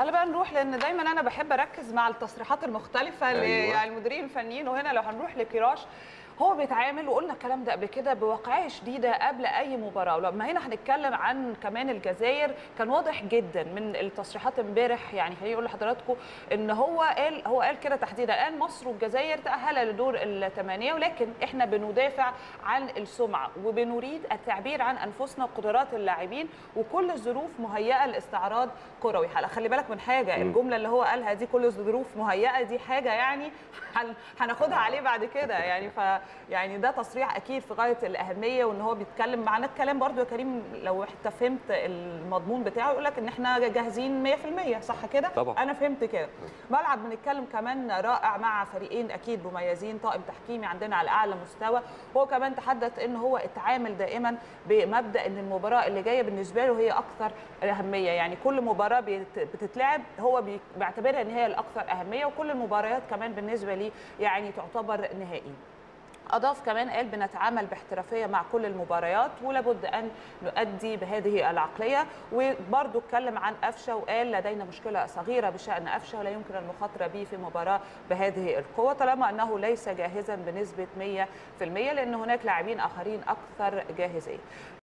تعالى بقى نروح لان دايما انا بحب اركز مع التصريحات المختلفه أيوة. للمديرين الفنيين وهنا لو هنروح لكيراش هو بيتعامل وقلنا الكلام ده قبل كده بواقعيه شديده قبل اي مباراه ولما هنا هنتكلم عن كمان الجزائر كان واضح جدا من التصريحات امبارح يعني خليني اقول لحضراتكم ان هو قال هو قال كده تحديدا قال مصر والجزائر تاهلا لدور الثمانيه ولكن احنا بندافع عن السمعه وبنريد التعبير عن انفسنا وقدرات اللاعبين وكل الظروف مهيئه لاستعراض كروي هلا خلي بالك من حاجه مم. الجمله اللي هو قالها دي كل الظروف مهيئه دي حاجه يعني هن- هناخدها عليه بعد كده يعني ف يعني ده تصريح اكيد في غايه الاهميه وان هو بيتكلم معانا الكلام برضو يا كريم لو انت فهمت المضمون بتاعه يقول لك ان احنا جاهزين 100% صح كده طبعا. انا فهمت كده ملعب بنتكلم كمان رائع مع فريقين اكيد مميزين طاقم تحكيمي عندنا على اعلى مستوى هو كمان تحدث ان هو اتعامل دائما بمبدا ان المباراه اللي جايه بالنسبه له هي اكثر اهميه يعني كل مباراه بيت- بتتلعب هو بي- بيعتبرها ان هي الاكثر اهميه وكل المباريات كمان بالنسبه لي يعني تعتبر نهائي أضاف كمان قال بنتعامل باحترافية مع كل المباريات ولابد أن نؤدي بهذه العقلية وبرضه اتكلم عن قفشة وقال لدينا مشكلة صغيرة بشأن قفشة ولا يمكن المخاطرة به في مباراة بهذه القوة طالما أنه ليس جاهزا بنسبة 100% لأن هناك لاعبين آخرين أكثر جاهزية